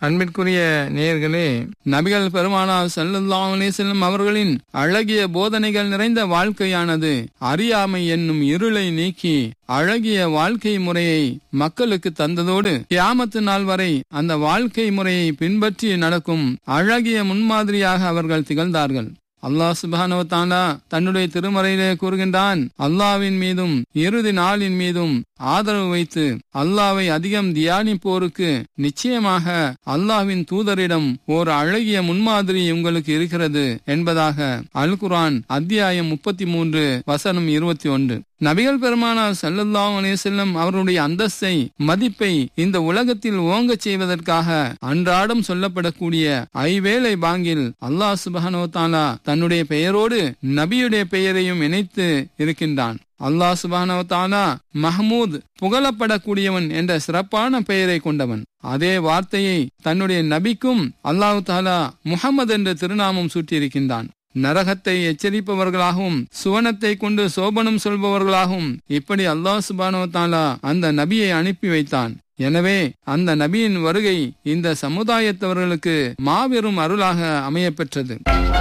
அன்பிற்குரிய நேயர்களே நபிகள் பெருமானார் ஸல்லல்லாஹு அலைஹி வஸல்லம் அவர்களின் அழகிய போதனைகள் நிறைந்த வாழ்க்கையானது அறியாமை என்னும் இருளை நீக்கி அழகிய வாழ்க்கை முறையை மக்களுக்கு தந்ததோடு கியாமத்து நாள் வரை அந்த வாழ்க்கை முறையை பின்பற்றி நடக்கும் அழகிய முன்மாதிரியாக அவர்கள் திகழ்ந்தார்கள் அல்லாஹ் சுபானோ தாலா தன்னுடைய திருமறையிலே கூறுகின்றான் அல்லாவின் மீதும் இறுதி நாளின் மீதும் ஆதரவு வைத்து அல்லாவை அதிகம் தியானிப்போருக்கு நிச்சயமாக அல்லாவின் தூதரிடம் ஓர் அழகிய முன்மாதிரி உங்களுக்கு இருக்கிறது என்பதாக அல் குரான் அத்தியாயம் முப்பத்தி மூன்று வசனம் இருபத்தி ஒன்று நபிகள் பெருமானார் சல்லல்லாஹு அலைஹி வஸல்லம் அவருடைய அந்தஸ்தை மதிப்பை இந்த உலகத்தில் ஓங்கச் செய்வதற்காக அன்றாடம் சொல்லப்படக்கூடிய ஐவேளை பாங்கில் அல்லாஹ் சுபஹானோ தாலா தன்னுடைய பெயரோடு நபியுடைய பெயரையும் இணைத்து இருக்கின்றான் அல்லாஹ் சுபானவ தாலா மஹமூத் புகழப்படக்கூடியவன் என்ற சிறப்பான பெயரை கொண்டவன் அதே வார்த்தையை தன்னுடைய நபிக்கும் அல்லாஹு தாலா முகமது என்ற திருநாமம் சூட்டியிருக்கின்றான் நரகத்தை எச்சரிப்பவர்களாகவும் சுவனத்தை கொண்டு சோபனம் சொல்பவர்களாகவும் இப்படி அல்லாஹ் சுபானோ தாலா அந்த நபியை அனுப்பி வைத்தான் எனவே அந்த நபியின் வருகை இந்த சமுதாயத்தவர்களுக்கு மாபெரும் அருளாக அமையப்பெற்றது